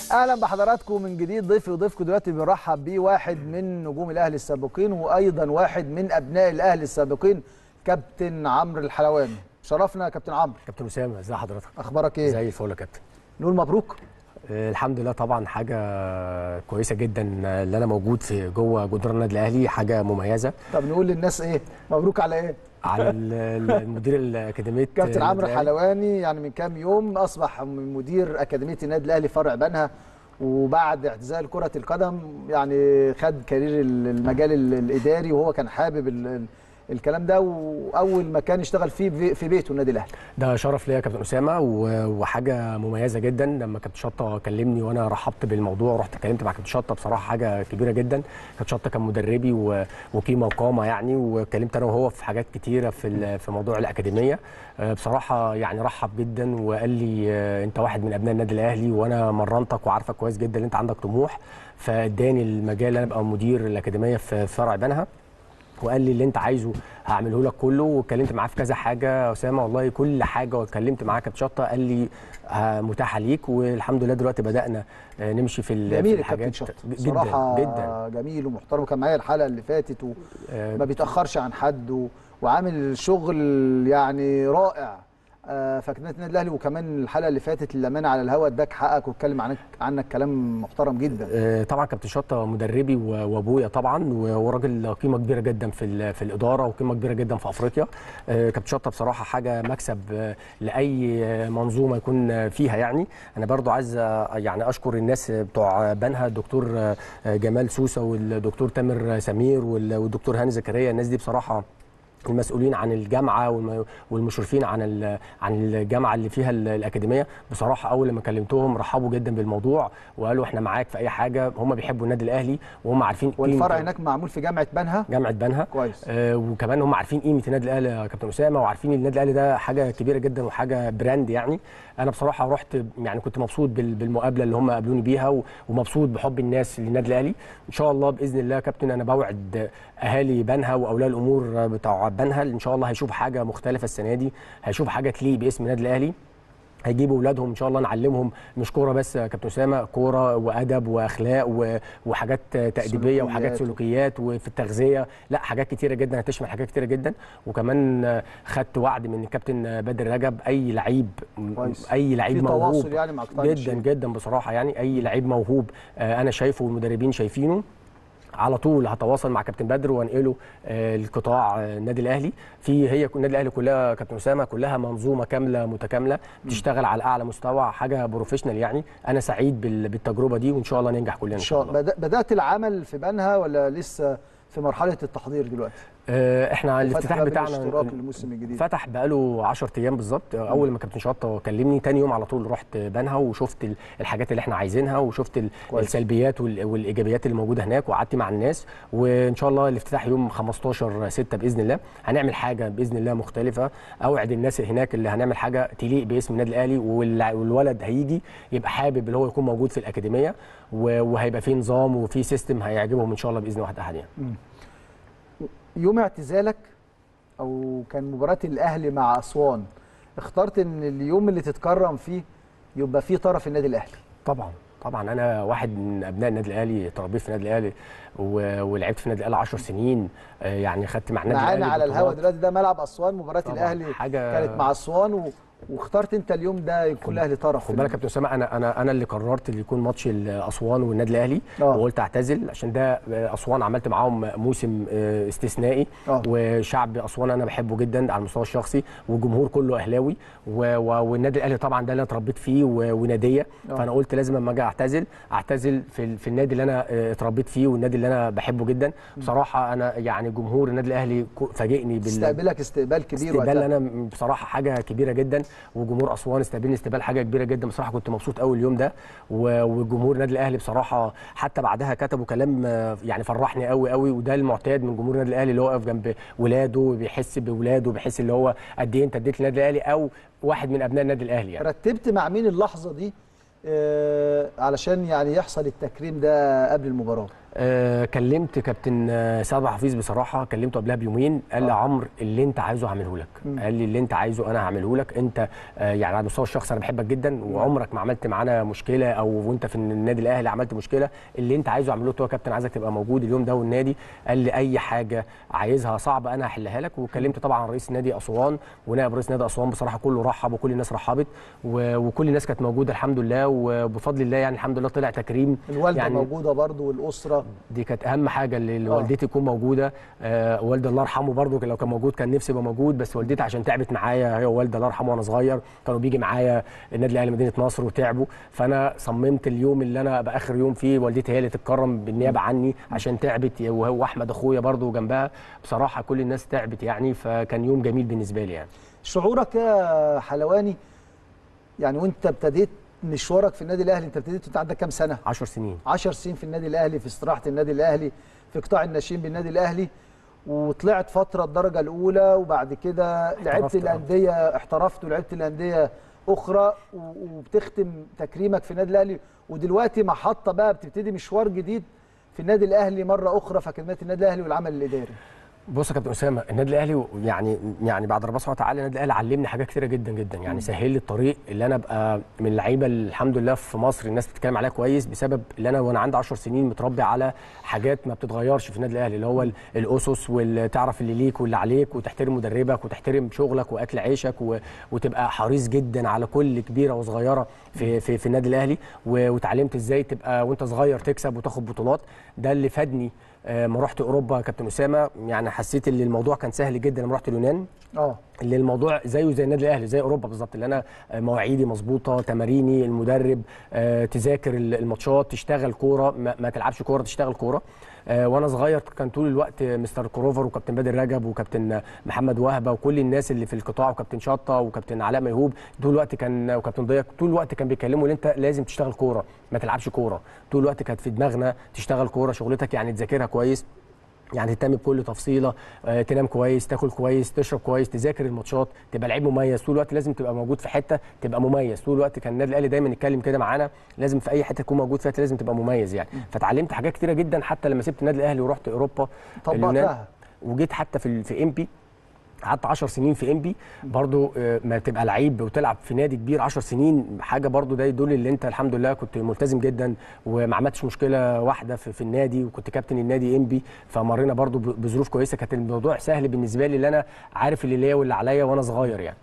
اهلا بحضراتكم من جديد ضيفي وضيفكم دلوقتي بنرحب بيه واحد من نجوم الاهلي السابقين وايضا واحد من ابناء الاهلي السابقين كابتن عمرو الحلواني شرفنا يا كابتن عمرو كابتن اسامه ازي حضرتك اخبارك ايه زي الفل يا كابتن نقول مبروك آه، الحمد لله طبعا حاجه كويسه جدا اللي انا موجود في جوه جدران النادي الاهلي حاجه مميزه طب نقول للناس ايه مبروك على ايه على ال- ال- المدير الاكاديميه كابتن النادي عمرو الأهلي. حلواني يعني من كام يوم اصبح مدير اكاديميه النادي الاهلي فرع بنها وبعد اعتزال كره القدم يعني خد كارير المجال ال- الاداري وهو كان حابب ال- ال- الكلام ده واول مكان اشتغل فيه في- في بيته النادي الاهلي ده شرف ليا يا كابتن اسامه و- وحاجه مميزه جدا لما كابتن شطه كلمني وانا رحبت بالموضوع ورحت اتكلمت مع كابتن شطه بصراحه حاجه كبيره جدا كابتن شطه كان مدربي و- وقيمه وقامه يعني واتكلمت انا وهو في حاجات كتيره في ال- في موضوع الاكاديميه آه، بصراحه يعني رحب جدا وقال لي آه، انت واحد من ابناء النادي الاهلي وانا مرنتك وعارفك كويس جدا ان انت عندك طموح فاداني المجال انا ابقى مدير الاكاديميه في فرع بنها وقال لي اللي انت عايزه هعمله لك كله واتكلمت معاه في كذا حاجه يا اسامه والله كل حاجه واتكلمت معاه كابتن شطه قال لي آه، متاحه ليك والحمد لله دلوقتي بدانا آه، نمشي في ال- في جميل الكابتن شط جدا بصراحه جدا جميل ومحترم كان معايا الحلقه اللي فاتت وما آه، بيتاخرش عن حد و... وعامل شغل يعني رائع آه، فكانت النادي الاهلي وكمان الحلقه اللي فاتت للامانه على الهوا اداك حقك واتكلم عنك عنك كلام محترم جدا آه، طبعا كابتن شطه مدربي و- وابويا طبعا و- وراجل قيمه كبيره جدا في ال- في الاداره وقيمه كبيره جدا في افريقيا آه، كابتن شطه بصراحه حاجه مكسب آه، لاي آه، منظومه يكون آه، فيها يعني انا برضو عايز آه، يعني اشكر الناس بتوع بنها الدكتور آه، جمال سوسه والدكتور تامر سمير وال- والدكتور هاني زكريا الناس دي بصراحه المسؤولين عن الجامعه والم- والمشرفين عن ال- عن الجامعه اللي فيها ال- الاكاديميه بصراحه اول لما كلمتهم رحبوا جدا بالموضوع وقالوا احنا معاك في اي حاجه هم بيحبوا النادي الاهلي وهم عارفين والفرع قيمة هناك معمول في جامعه بنها جامعه بنها كويس آه وكمان هم عارفين قيمه النادي الاهلي يا كابتن اسامه وعارفين النادي الاهلي ده حاجه كبيره جدا وحاجه براند يعني انا بصراحه رحت يعني كنت مبسوط بال- بالمقابله اللي هم قابلوني بيها و- ومبسوط بحب الناس للنادي الاهلي ان شاء الله باذن الله يا كابتن انا بوعد اهالي بنها واولياء الامور بتوع بنها ان شاء الله هيشوفوا حاجه مختلفه السنه دي هيشوفوا حاجه تليق باسم النادي الاهلي هيجيبوا اولادهم ان شاء الله نعلمهم مش كوره بس يا كابتن اسامه كوره وادب واخلاق و- وحاجات تاديبيه وحاجات سلوكيات. سلوكيات وفي التغذيه لا حاجات كتيره جدا هتشمل حاجات كتيره جدا وكمان آه، خدت وعد من الكابتن آه، بدر رجب اي لعيب كويس. اي لعيب في موهوب تواصل يعني مع قطاع جدا الناشئين. جدا بصراحه يعني اي لعيب موهوب آه، انا شايفه والمدربين شايفينه على طول هتواصل مع كابتن بدر وانقله آه، القطاع آه، النادي الاهلي في هي النادي الاهلي كلها كابتن اسامه كلها منظومه كامله متكامله بتشتغل على اعلى مستوى حاجه بروفيشنال يعني انا سعيد بال- بالتجربه دي وان شاء الله ننجح كلنا ان شاء الله بدأ- بدات العمل في بنها ولا لسه في مرحله التحضير دلوقتي آه، احنا وفتح الافتتاح باب بتاعنا الاشتراك للموسم الجديد فتح بقاله 10 ايام بالظبط اول ما كابتن شطه كلمني تاني يوم على طول رحت بنها وشفت ال- الحاجات اللي احنا عايزينها وشفت ال- كويس. السلبيات وال- والايجابيات اللي موجوده هناك وقعدت مع الناس وان شاء الله الافتتاح يوم 15 6 باذن الله هنعمل حاجه باذن الله مختلفه اوعد الناس هناك اللي هنعمل حاجه تليق باسم النادي الاهلي والع- والولد هيجي يبقى حابب اللي هو يكون موجود في الاكاديميه و- وهيبقى في نظام وفي سيستم هيعجبهم ان شاء الله باذن واحد احد يعني يوم اعتزالك او كان مباراه الاهلي مع اسوان اخترت ان اليوم اللي تتكرم فيه يبقى فيه طرف النادي الاهلي طبعا طبعا انا واحد من ابناء النادي الاهلي تربيت في النادي الاهلي و- ولعبت في النادي الاهلي 10 سنين آه، يعني خدت مع النادي الاهلي معانا على الهوا بطولات. دلوقتي ده ملعب اسوان مباراه طبعاً، الاهلي حاجة- كانت مع اسوان و... واخترت انت اليوم ده يكون الاهلي طرف خد بالك يا كابتن اسامه انا انا انا اللي قررت اللي يكون ماتش اسوان والنادي الاهلي آه. وقلت اعتزل عشان ده آه، اسوان عملت معاهم موسم آه، استثنائي آه. وشعب اسوان انا بحبه جدا على المستوى الشخصي والجمهور كله اهلاوي و- و- والنادي الاهلي طبعا ده اللي انا اتربيت فيه و- وناديه آه. فانا قلت لازم اما اجي اعتزل اعتزل في ال- في النادي اللي انا آه، اتربيت فيه والنادي اللي انا بحبه جدا بصراحه انا يعني جمهور النادي الاهلي كو- فاجئني بال استقبلك استقبال كبير استقبال وقتها انا بصراحه حاجه كبيره جدا وجمهور اسوان استقبلني استقبال حاجه كبيره جدا بصراحه كنت مبسوط قوي اليوم ده و- وجمهور النادي الاهلي بصراحه حتى بعدها كتبوا كلام آه، يعني فرحني قوي قوي وده المعتاد من جمهور النادي الاهلي اللي هو واقف جنب ولاده بيحس بولاده بيحس اللي هو قد ايه انت اديت للنادي الاهلي او واحد من ابناء النادي الاهلي يعني رتبت مع مين اللحظه دي آه علشان يعني يحصل التكريم ده قبل المباراه آه كلمت كابتن آه، سعد حفيظ بصراحه كلمته قبلها بيومين قال لي آه. عمرو اللي انت عايزه هعمله لك مم. قال لي اللي انت عايزه انا هعمله لك انت آه يعني على المستوى الشخصي انا بحبك جدا وعمرك ما عملت معانا مشكله او وانت في النادي الاهلي عملت مشكله اللي انت عايزه اعمله له يا كابتن عايزك تبقى موجود اليوم ده والنادي قال لي اي حاجه عايزها صعبه انا هحلها لك وكلمت طبعا رئيس نادي اسوان ونائب رئيس نادي اسوان بصراحه كله رحب وكل الناس رحبت و- وكل الناس كانت موجوده الحمد لله وبفضل الله يعني الحمد لله طلع تكريم الوالده يعني موجوده برضو والاسره دي كانت اهم حاجه اللي اللي آه. والدتي تكون موجوده آه والدي الله يرحمه برضو لو كان موجود كان نفسي يبقى موجود بس والدتي عشان تعبت معايا هي ووالدي الله يرحمه وانا صغير كانوا بيجي معايا النادي الاهلي مدينه نصر وتعبوا فانا صممت اليوم اللي انا ابقى اخر يوم فيه والدتي هي اللي تتكرم بالنيابه عني عشان تعبت وهو احمد اخويا برضو جنبها بصراحه كل الناس تعبت يعني فكان يوم جميل بالنسبه لي يعني شعورك يا حلواني يعني وانت ابتديت مشوارك في النادي الاهلي انت ابتديت وانت عندك كام سنه 10 سنين 10 سنين في النادي الاهلي في استراحه النادي الاهلي في قطاع الناشئين بالنادي الاهلي وطلعت فتره الدرجه الاولى وبعد كده لعبت احترفت، آه. الانديه احترفت ولعبت الانديه اخرى و- وبتختم تكريمك في النادي الاهلي ودلوقتي محطه بقى بتبتدي مشوار جديد في النادي الاهلي مره اخرى في اكاديميه النادي الاهلي والعمل الاداري بص يا كابتن اسامه النادي الاهلي يعني يعني بعد ربنا سبحانه وتعالى النادي الاهلي علمني حاجات كتيره جدا جدا يعني سهل لي الطريق اللي انا ابقى من اللعيبه اللي الحمد لله في مصر الناس بتتكلم عليها كويس بسبب اللي انا وانا عندي 10 سنين متربي على حاجات ما بتتغيرش في النادي الاهلي اللي هو ال- الاسس وتعرف اللي ليك واللي عليك وتحترم مدربك وتحترم شغلك واكل عيشك و... وتبقى حريص جدا على كل كبيره وصغيره في في, في النادي الاهلي و... وتعلمت ازاي تبقى وانت صغير تكسب وتاخد بطولات ده اللي فادني آه، ما رحت اوروبا يا كابتن اسامه يعني حسيت ان الموضوع كان سهل جدا لما رحت اليونان اه اللي الموضوع زيه زي النادي الاهلي زي اوروبا بالظبط اللي انا آه، مواعيدي مظبوطه تماريني المدرب آه، تذاكر ال- الماتشات تشتغل كوره ما, ما تلعبش كوره تشتغل كوره آه، وانا صغير كان طول الوقت مستر كروفر وكابتن بدر رجب وكابتن محمد وهبه وكل الناس اللي في القطاع وكابتن شطه وكابتن علاء ميهوب طول الوقت كان وكابتن ضيق طول الوقت كان بيكلموا ان انت لازم تشتغل كوره ما تلعبش كوره طول الوقت كانت في دماغنا تشتغل كوره شغلتك يعني تذاكرها كويس يعني تهتم بكل تفصيله آه، تنام كويس تاكل كويس تشرب كويس تذاكر الماتشات تبقى لعيب مميز طول الوقت لازم تبقى موجود في حته تبقى مميز طول الوقت كان النادي الاهلي دايما يتكلم كده معانا لازم في اي حته تكون موجود فيها لازم تبقى مميز يعني فتعلمت حاجات كتيره جدا حتى لما سبت النادي الاهلي ورحت اوروبا اليونان طبقتها وجيت حتى في في امبي قعدت 10 سنين في انبي برضو آه، ما تبقى لعيب وتلعب في نادي كبير 10 سنين حاجه برضو ده يدل ان انت الحمد لله كنت ملتزم جدا وما عملتش مشكله واحده في, في النادي وكنت كابتن النادي انبي فمرينا برضو ب- بظروف كويسه كانت الموضوع سهل بالنسبه لي اللي انا عارف اللي ليا واللي عليا وانا صغير يعني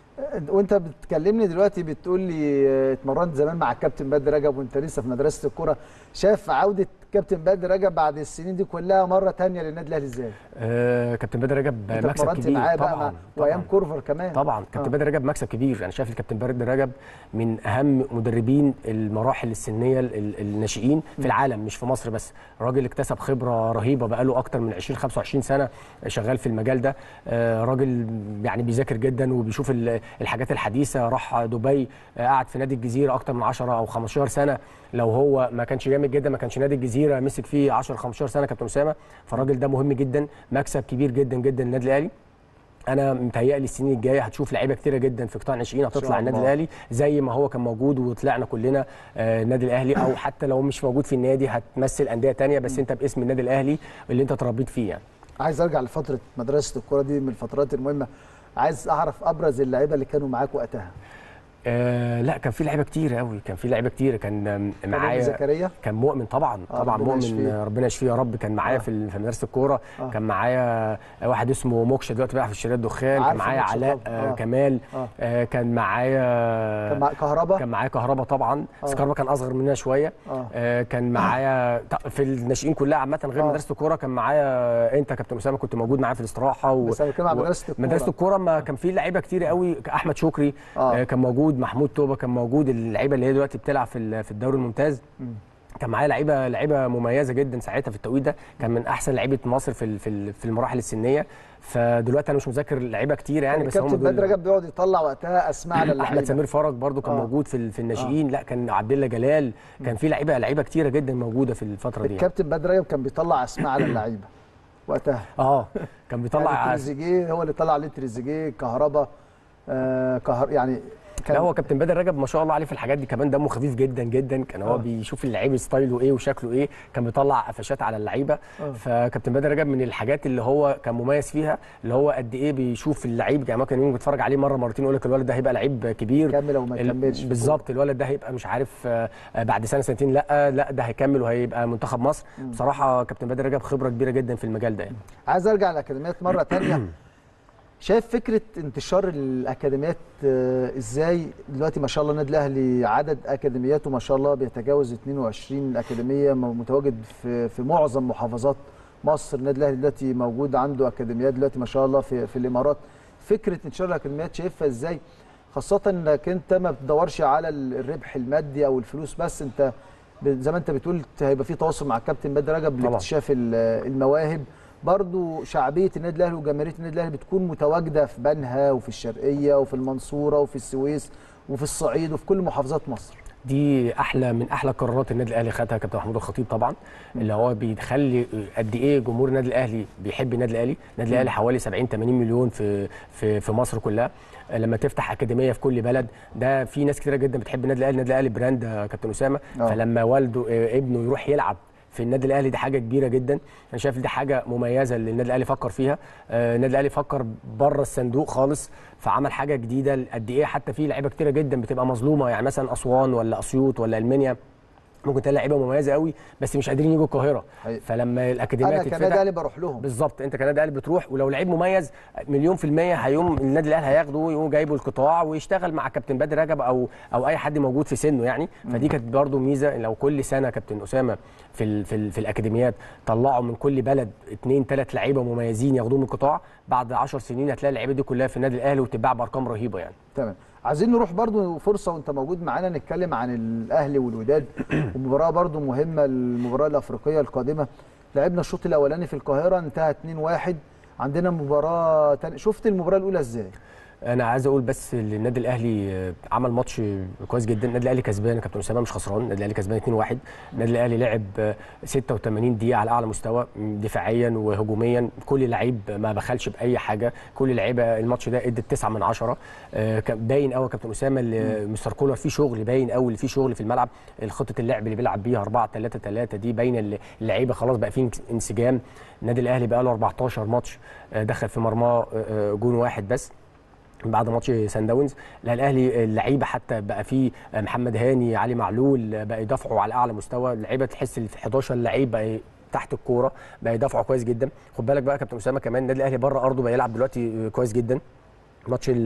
وانت بتكلمني دلوقتي بتقول لي اه، اتمرنت زمان مع الكابتن بدر رجب وانت لسه في مدرسه الكوره شاف عوده كابتن بدر رجب بعد السنين دي كلها مره تانية للنادي الاهلي ازاي؟ آه كابتن بدر رجب انت مكسب اتمرنت كبير معاه بقى طبعا مع وايام طبعا كورفر كمان طبعا كابتن آه. بدر رجب مكسب كبير انا شايف الكابتن بدر رجب من اهم مدربين المراحل السنيه ال- ال- الناشئين في العالم مش في مصر بس راجل اكتسب خبره رهيبه بقاله اكتر من 20 25 سنه شغال في المجال ده آه، راجل يعني بيذاكر جدا وبيشوف ال- الحاجات الحديثه راح دبي آه، قعد في نادي الجزيره اكتر من 10 او 15 سنه لو هو ما كانش جامد جدا ما كانش نادي الجزيره مسك فيه 10 15 سنه كابتن اسامه فالراجل ده مهم جدا مكسب كبير جدا جدا للنادي الاهلي انا متهيألي السنين الجايه هتشوف لعيبه كتيره جدا في قطاع الناشئين شاء هتطلع النادي الله. الاهلي زي ما هو كان موجود وطلعنا كلنا آه، النادي الاهلي او حتى لو مش موجود في النادي هتمثل انديه تانية بس انت باسم النادي الاهلي اللي انت اتربيت فيه يعني عايز ارجع لفتره مدرسه الكوره دي من الفترات المهمه عايز اعرف ابرز اللعيبه اللي كانوا معاك وقتها آه لا كان في لعيبه كتير قوي كان في لعيبه كتير كان آم، كان معايا رامي زكريا كان مؤمن طبعا آه، طبعا ربنا مؤمن يشفيه. آه، ربنا يشفيه يا رب كان معايا آه. في ال- في مدرسه الكوره آه. كان معايا واحد اسمه موكش دلوقتي بيلعب في الشريط الدخان كان عارفه معايا موكش علاء طبعاً. آه آه. كمال آه. آه كان معايا كان مع كهربا كان معايا كهربا طبعا بس آه. كهربا كان اصغر مننا شويه آه. آه كان معايا ط- في الناشئين كلها عامه غير آه. مدرسه الكوره كان معايا انت كابتن اسامه كنت موجود معايا في الاستراحه و... بس انا بتكلم عن و- مدرسه الكوره مدرسه الكوره ما كان في لعيبه كتير قوي احمد شكري آه. آه. كان موجود محمود توبه كان موجود اللعيبه اللي هي دلوقتي بتلعب في ال- في الدوري الممتاز مم. كان معايا لعيبه لعيبه مميزه جدا ساعتها في التوقيت ده كان من احسن لعيبه مصر في ال- في ال- في المراحل السنيه فدلوقتي انا مش مذاكر لعيبه كتير يعني يعني بس هم الكابتن دول بدر رجب بيقعد يطلع وقتها اسماء على اللعيبه احمد سمير فرج برضو كان آه. موجود في ال- في الناشئين لا كان عبد الله جلال كان في لعيبه لعيبه كتيره جدا موجوده في الفتره دي يعني. الكابتن بدر رجب كان بيطلع اسماء على اللعيبه وقتها اه كان يعني بيطلع تريزيجيه هو اللي طلع عليه تريزيجيه كهربا آه كهر يعني لا هو كابتن بدر رجب ما شاء الله عليه في الحاجات دي كمان دمه خفيف جدا جدا كان هو آه. بيشوف اللعيب ستايله ايه وشكله ايه كان بيطلع قفشات على اللعيبه آه. فكابتن بدر رجب من الحاجات اللي هو كان مميز فيها اللي هو قد ايه بيشوف اللعيب يعني ممكن يوم بيتفرج عليه مره مرتين يقول لك الولد ده هيبقى لعيب كبير كمل او ما ال- يكملش بالظبط الولد ده هيبقى مش عارف آه، آه، بعد سنه سنتين لا لا ده هيكمل وهيبقى منتخب مصر بصراحه كابتن بدر رجب خبره كبيره جدا في المجال ده يعني. عايز ارجع للاكاديميات مره تانية شايف فكره انتشار الاكاديميات آه، ازاي دلوقتي ما شاء الله النادي الاهلي عدد اكاديمياته ما شاء الله بيتجاوز 22 اكاديميه م- متواجد في في معظم محافظات مصر النادي الاهلي دلوقتي موجود عنده اكاديميات دلوقتي ما شاء الله في في الامارات فكره انتشار الاكاديميات شايفها ازاي خاصه انك انت ما بتدورش على ال- الربح المادي او الفلوس بس انت ب- زي ما انت بتقول هيبقى في تواصل مع الكابتن بدر رجب طبعا. لاكتشاف ال- المواهب برضو شعبيه النادي الاهلي وجماهيريه النادي الاهلي بتكون متواجده في بنها وفي الشرقيه وفي المنصوره وفي السويس وفي الصعيد وفي كل محافظات مصر دي احلى من احلى قرارات النادي الاهلي خدها كابتن محمود الخطيب طبعا اللي هو بيخلي قد ايه جمهور النادي الاهلي بيحب النادي الاهلي النادي الاهلي حوالي 70 80 مليون في في في مصر كلها لما تفتح اكاديميه في كل بلد ده في ناس كتيره جدا بتحب النادي الاهلي النادي الاهلي براند يا كابتن اسامه آه. فلما والده آه، ابنه يروح يلعب في النادي الاهلي دي حاجه كبيره جدا انا شايف دي حاجه مميزه اللي النادي الاهلي فكر فيها آه، النادي الاهلي فكر بره الصندوق خالص فعمل حاجه جديده قد ايه حتى في لعيبه كتيره جدا بتبقى مظلومه يعني مثلا اسوان ولا اسيوط ولا المنيا ممكن تلاقي لعيبه مميزه قوي بس مش قادرين يجوا القاهره حقيقي. فلما الاكاديميه انا كنادي تتفتح اهلي بروح لهم بالظبط انت كنادي اهلي بتروح ولو لعيب مميز مليون في الميه هيقوم النادي الاهلي هياخده ويقوم جايبه القطاع ويشتغل مع كابتن بدر رجب او او اي حد موجود في سنه يعني فدي كانت برضو ميزه لو كل سنه كابتن اسامه في ال في, ال في الاكاديميات طلعوا من كل بلد اثنين ثلاث لعيبه مميزين ياخدوهم القطاع بعد 10 سنين هتلاقي اللعيبه دي كلها في النادي الاهلي وتتباع بارقام رهيبه يعني تمام عايزين نروح برضو فرصه وانت موجود معانا نتكلم عن الاهلي والوداد ومباراه برضو مهمه المباراه الافريقيه القادمه لعبنا الشوط الاولاني في القاهره انتهى 2-1 عندنا مباراه تانية شفت المباراه الاولى ازاي انا عايز اقول بس ان النادي الاهلي آه، عمل ماتش كويس جدا النادي الاهلي كسبان يا كابتن اسامه مش خسران النادي الاهلي كسبان 2-1 النادي الاهلي لعب آه، 86 دقيقه على اعلى مستوى م، دفاعيا وهجوميا كل لعيب ما بخلش باي حاجه كل لعيبه الماتش ده ادت 9 من 10 آه، كان باين قوي يا كابتن اسامه اللي مستر كولر في شغل باين قوي اللي في شغل في الملعب خطه اللعب اللي بيلعب بيها 4 3 3 دي باينه اللي- اللعيبه خلاص بقى في انسجام النادي الاهلي بقى له 14 ماتش آه، دخل في مرماه آه، آه، جون واحد بس بعد ماتش سان داونز لا الاهلي اللعيبه حتى بقى فيه محمد هاني علي معلول بقى يدافعوا على اعلى مستوى اللعيبه تحس ان في 11 لعيب بقى تحت الكوره بقى يدافعوا كويس جدا خد بالك بقى يا كابتن اسامه كمان النادي الاهلي بره ارضه بقى يلعب دلوقتي كويس جدا ماتش ال-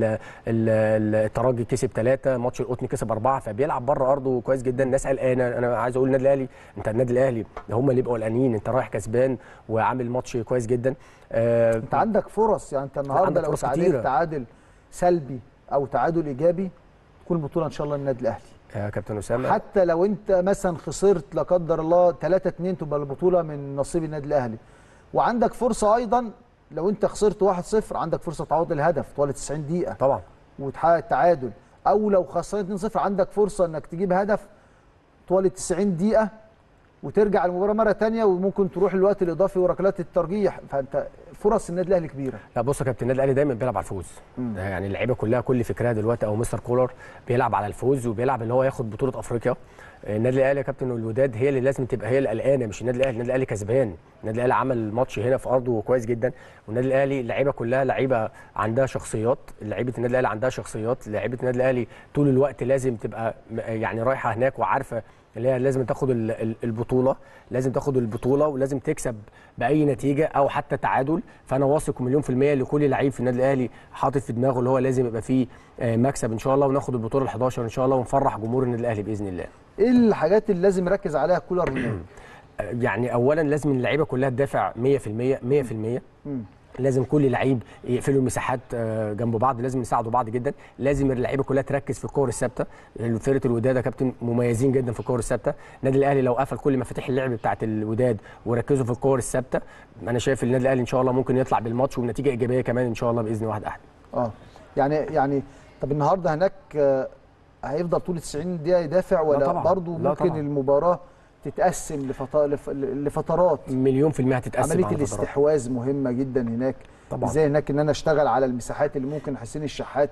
ال- الترجي كسب ثلاثة ماتش القطن كسب أربعة فبيلعب بره أرضه كويس جدا الناس قلقانة أنا عايز أقول النادي الأهلي أنت النادي الأهلي هم اللي يبقوا قلقانين أنت رايح كسبان وعامل ماتش كويس جدا آه، انت عندك فرص يعني انت النهارده عندك لو فرص تعادل كتيرة. تعادل سلبي او تعادل ايجابي تكون البطوله ان شاء الله النادي الاهلي يا كابتن أسامة حتى لو انت مثلا خسرت لا قدر الله 3 2 تبقى البطوله من نصيب النادي الاهلي وعندك فرصه ايضا لو انت خسرت 1-0 عندك فرصه تعوض الهدف طوال 90 دقيقه طبعا وتحقق التعادل او لو خسرت 2-0 عندك فرصه انك تجيب هدف طوال 90 دقيقه وترجع المباراه مره ثانيه وممكن تروح الوقت الاضافي وركلات الترجيح فانت فرص النادي الاهلي كبيره لا بص يا كابتن النادي الاهلي دايما بيلعب على الفوز مم. يعني اللعيبه كلها كل فكرها دلوقتي او مستر كولر بيلعب على الفوز وبيلعب ان هو ياخد بطوله افريقيا النادي الاهلي يا كابتن والوداد هي اللي لازم تبقى هي اللي قلقانه مش النادي الاهلي النادي الاهلي كسبان النادي الاهلي عمل ماتش هنا في ارضه كويس جدا والنادي الاهلي اللعيبه كلها لعيبه عندها شخصيات لعيبه النادي الاهلي عندها شخصيات لعيبه النادي الاهلي طول الوقت لازم تبقى م- يعني رايحه هناك وعارفه اللي هي لازم تاخد ال- ال- البطوله لازم تاخد البطوله ولازم تكسب باي نتيجه او حتى تعادل فانا واثق مليون في الميه لكل لعيب في النادي الاهلي حاطط في دماغه اللي هو لازم يبقى فيه آه، مكسب ان شاء الله وناخد البطوله ال11 ان شاء الله ونفرح جمهور النادي الاهلي باذن الله ايه الحاجات اللي لازم يركز عليها كولر هناك؟ آه، يعني اولا لازم اللعيبه كلها تدافع 100% 100% مم. لازم كل لعيب يقفلوا المساحات آه، جنب بعض لازم يساعدوا بعض جدا لازم اللعيبه كلها تركز في الكور الثابته فرقه الوداد يا كابتن مميزين جدا في الكور الثابته النادي الاهلي لو قفل كل مفاتيح اللعب بتاعه الوداد وركزوا في الكور الثابته انا شايف النادي الاهلي ان شاء الله ممكن يطلع بالماتش وبنتيجه ايجابيه كمان ان شاء الله باذن واحد احد اه يعني يعني طب النهارده هناك آه، هيفضل طول 90 دقيقه يدافع ولا طبعاً. برضه لا ممكن طبعاً. المباراه تتقسم لفط... لف... لفترات مليون في المية هتتقسم عمليه على فترات. الاستحواذ مهمه جدا هناك طبعاً. ازاي هناك ان انا اشتغل على المساحات اللي ممكن حسين الشحات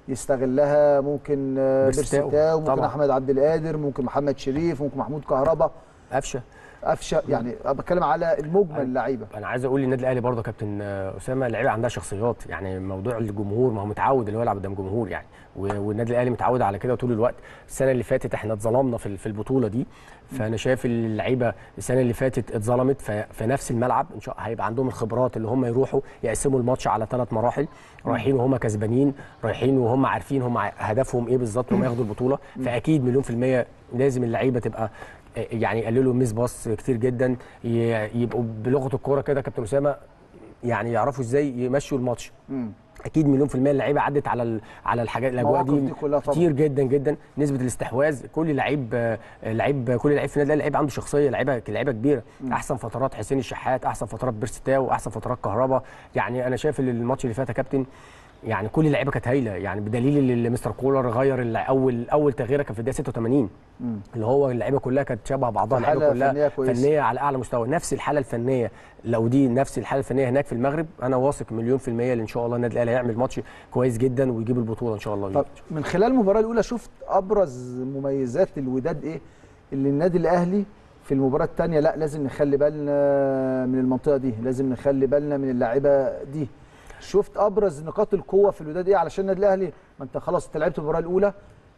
يستغلها ممكن آه، بيرستاو. بيرستاو ممكن طبعا. احمد عبد القادر ممكن محمد شريف ممكن محمود كهربا قفشه قفشه يعني أنا بتكلم على المجمل اللعيبه انا عايز اقول للنادي الاهلي برضه يا كابتن آه، اسامه اللعيبه عندها شخصيات يعني موضوع الجمهور ما هو متعود اللي هو يلعب قدام جمهور يعني و- والنادي الاهلي متعود على كده طول الوقت السنه اللي فاتت احنا اتظلمنا في ال- في البطوله دي فانا شايف اللعيبه السنه اللي فاتت اتظلمت ف- في نفس الملعب ان شاء هيبقى عندهم الخبرات اللي هم يروحوا يقسموا الماتش على ثلاث مراحل رايحين وهم كسبانين رايحين وهم عارفين هم ع- هدفهم ايه بالظبط هم ياخدوا البطوله فاكيد مليون في الميه لازم اللعيبه تبقى يعني يقللوا الميس باص كتير جدا ي- يبقوا بلغه الكوره كده كابتن اسامه يعني يعرفوا ازاي يمشوا الماتش مم. اكيد مليون في الميه اللعيبه عدت على ال- على الحاجات الاجواء المواقف دي, دي كلها طبعا. كتير جدا جدا نسبه الاستحواذ كل لعيب آه، لعيب كل لعيب في النادي الاهلي لعيب عنده شخصيه لعيبه لعيبه كبيره احسن فترات حسين الشحات احسن فترات بيرستاو احسن فترات كهربا يعني انا شايف ان الماتش اللي فات يا كابتن يعني كل اللعيبه كانت هايله يعني بدليل ان مستر كولر غير الع- اول اول تغييره كان في الدقيقه 86 مم. اللي هو اللعيبه كلها كانت شبه بعضها اللعيبه حالة كلها فنية كويسة. فنيه على اعلى مستوى نفس الحاله الفنيه لو دي نفس الحاله الفنيه هناك في المغرب انا واثق مليون في الميه ان ان شاء الله النادي الاهلي هيعمل ماتش كويس جدا ويجيب البطوله ان شاء الله طب من خلال المباراه الاولى شفت ابرز مميزات الوداد ايه اللي النادي الاهلي في المباراه الثانيه لا لازم نخلي بالنا من المنطقه دي لازم نخلي بالنا من اللاعيبه دي شفت ابرز نقاط القوه في الوداد ايه علشان النادي الاهلي ما انت خلاص انت لعبت المباراه الاولى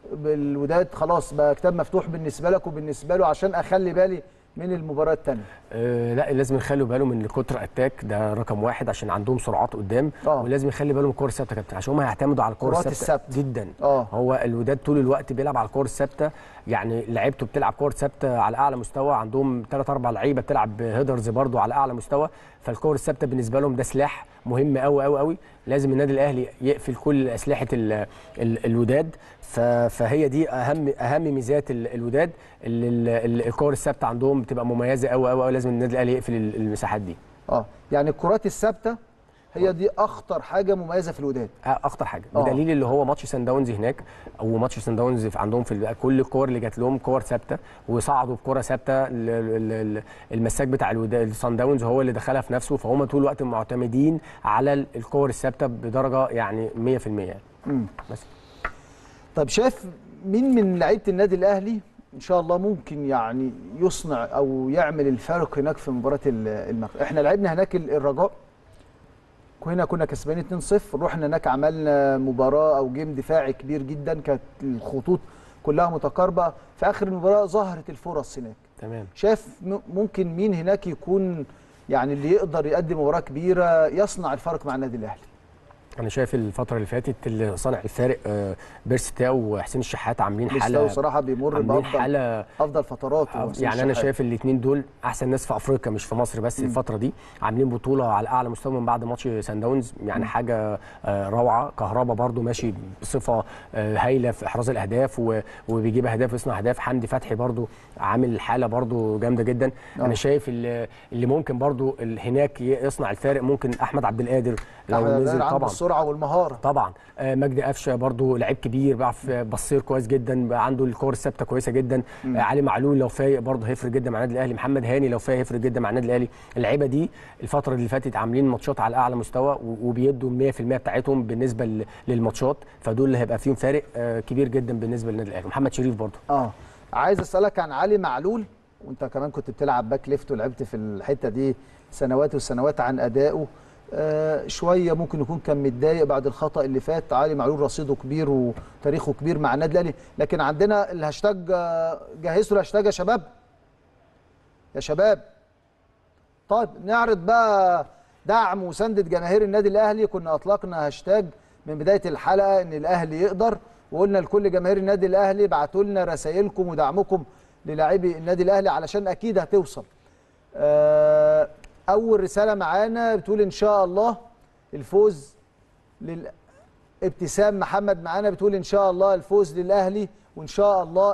بالوداد خلاص بقى كتاب مفتوح بالنسبه لك وبالنسبه له عشان اخلي بالي من المباراه الثانيه آه لا لازم يخلوا بالهم من الكونتر اتاك ده رقم واحد عشان عندهم سرعات قدام آه. ولازم يخلي بالهم من الكور الثابته يا كابتن عشان هم هيعتمدوا على الكور كرات الثابته الثابت. جدا اه هو الوداد طول الوقت بيلعب على الكور الثابته يعني لعيبته بتلعب كور ثابته على اعلى مستوى عندهم ثلاث اربع لعيبه بتلعب هيدرز برضو على اعلى مستوى فالكور الثابته بالنسبه لهم ده سلاح مهم قوي قوي قوي لازم النادي الاهلي يقفل كل اسلحه ال ال الوداد ف- فهي دي اهم اهم ميزات ال- الوداد اللي ال- ال- الكور الثابته عندهم بتبقى مميزه قوي قوي قوي لازم النادي الاهلي يقفل ال- المساحات دي اه يعني الكرات الثابته هي دي اخطر حاجه مميزه في الوداد اخطر حاجه آه. بدليل اللي هو ماتش سان داونز هناك او ماتش سان داونز في- عندهم في ال- كل الكور اللي جات لهم كور ثابته وصعدوا بكره ثابته ال- ال- ال- المساك بتاع الودا- السان داونز هو اللي دخلها في نفسه فهم طول الوقت معتمدين على ال- الكور الثابته بدرجه يعني 100% يعني مم. بس طب شايف مين من لعيبه النادي الاهلي ان شاء الله ممكن يعني يصنع او يعمل الفارق هناك في مباراه ال- المغرب احنا لعبنا هناك ال- الرجاء هنا كنا كسبانين 2-0 رحنا هناك عملنا مباراه او جيم دفاعي كبير جدا كانت الخطوط كلها متقاربه في اخر المباراه ظهرت الفرص هناك تمام شايف م- ممكن مين هناك يكون يعني اللي يقدر يقدم مباراه كبيره يصنع الفرق مع النادي الاهلي انا شايف الفتره اللي فاتت اللي صنع الفارق آه، بيرستاو وحسين الشحات عاملين مستوى حاله صراحه بيمر عاملين بافضل حاله افضل فترات يعني انا شايف الاثنين دول احسن ناس في افريقيا مش في مصر بس الفتره دي عاملين بطوله على اعلى مستوى من بعد ماتش سان داونز يعني حاجه آه، روعه كهربا برضو ماشي بصفه آه، هايله في احراز الاهداف و- وبيجيب اهداف ويصنع اهداف حمدي فتحي برضو عامل حاله برضو جامده جدا آه. انا شايف اللي, اللي ممكن برضو ال- هناك يصنع الفارق ممكن احمد عبد القادر لو أحمد نزل عنده طبعا السرعه والمهاره طبعا آه، مجدي قفشه برضو لعيب كبير بيعرف بصير كويس جدا بقى عنده الكور الثابته كويسه جدا آه، علي معلول لو فايق برضه هيفرق جدا مع النادي الاهلي محمد هاني لو فايق هيفرق جدا مع النادي الاهلي اللعيبه دي الفتره اللي فاتت عاملين ماتشات على اعلى مستوى و- وبيدوا 100% بتاعتهم بالنسبه ل- للماتشات فدول اللي هيبقى فيهم فارق آه، كبير جدا بالنسبه للنادي الاهلي محمد شريف برضه اه عايز اسالك عن علي معلول وانت كمان كنت بتلعب باك ليفت ولعبت في الحته دي سنوات وسنوات عن ادائه آه شويه ممكن يكون كان متضايق بعد الخطا اللي فات علي معلول رصيده كبير وتاريخه كبير مع النادي الاهلي لكن عندنا الهاشتاج آه، جهزوا الهاشتاج يا شباب يا شباب طيب نعرض بقى دعم وسندة جماهير النادي الاهلي كنا اطلقنا هاشتاج من بدايه الحلقه ان الاهلي يقدر وقلنا لكل جماهير النادي الاهلي ابعتوا لنا رسائلكم ودعمكم للاعبي النادي الاهلي علشان اكيد هتوصل آه، اول رساله معانا بتقول ان شاء الله الفوز لل ابتسام محمد معانا بتقول ان شاء الله الفوز للاهلي وان شاء الله